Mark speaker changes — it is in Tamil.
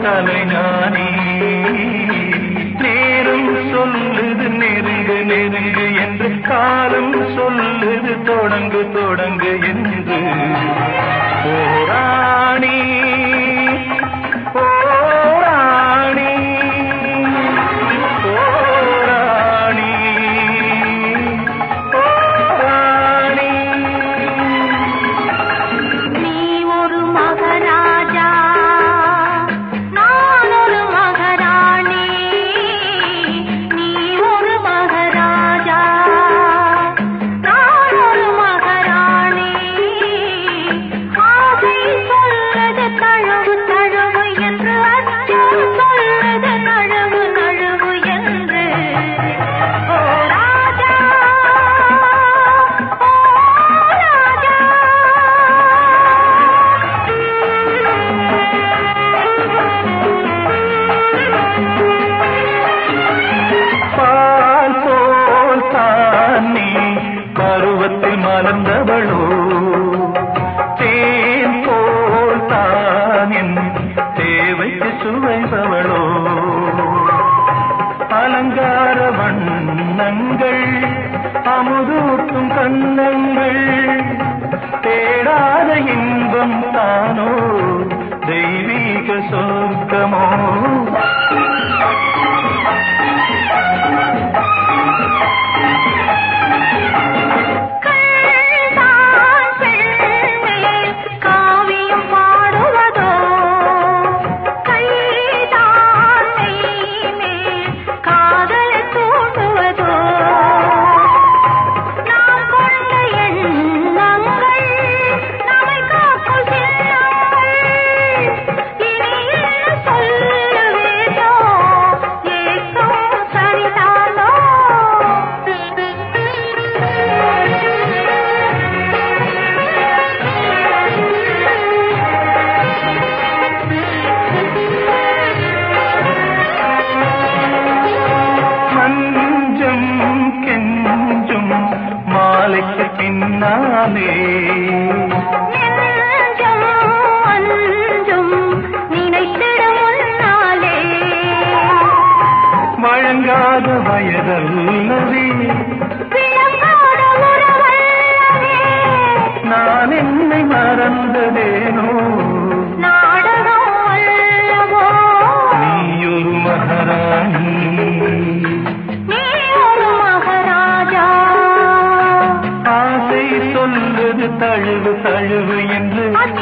Speaker 1: கலைஞானி நேரம் சொல்லுது நெருங்கு நெருங்கு என்று காலம் சொல்லுது தொடங்கு தொடங்கு என்று போராணி போராணி போராணி போராணி
Speaker 2: நீ ஒரு மகராஜா நான் ஒரு மகராணி நீ ஒரு மகராஜா நான் ஒரு மகராணி ஆசை சொல்வது தழுவு தழுவு என்று அச்சம் சொல்வது நழுவு நழுவு என்று ஓ ராஜா ஓ ராஜா
Speaker 1: பால் போல் தானே பருவத்தில் மலர்ந்தவளோ தேன் போல் தான் என் தேவைக்கு சுவைபவளோ அலங்கார வண்ணங்கள் அமுதூட்டும் கண்ணங்கள் தேடாத இன்பம் தானோ தெய்வீக சொர்க்கமோ
Speaker 2: கண்தான் பெண்மேல் காவியம் பாடுவதோ கைதான் மெய்மேல் காதலை தூண்டுவதோ நாம் கொண்ட எண்ணங்கள் நம்மை காக்கும் சின்னங்கள் இனி என்ன சொல்ல வேண்டோ ஏக்கம் சரிதானோ
Speaker 1: மஞ்சம் கெஞ்சும் மாலைக்கு பின்னாலே
Speaker 2: நெஞ்சம் அஞ்சும் நினைத்திட முன்னாலே
Speaker 1: வழங்காத வயதல்லவே
Speaker 2: விளங்காத உறவல்லவே
Speaker 1: நான் என்னை மறந்ததேனோ
Speaker 2: நாடகம் அல்லவோ
Speaker 1: நீயொரு மகாராணி
Speaker 2: நீ ஒரு மகாராஜா
Speaker 1: ஆசை சொல்வது தழுவு தழுவு என்று
Speaker 2: அச்சம்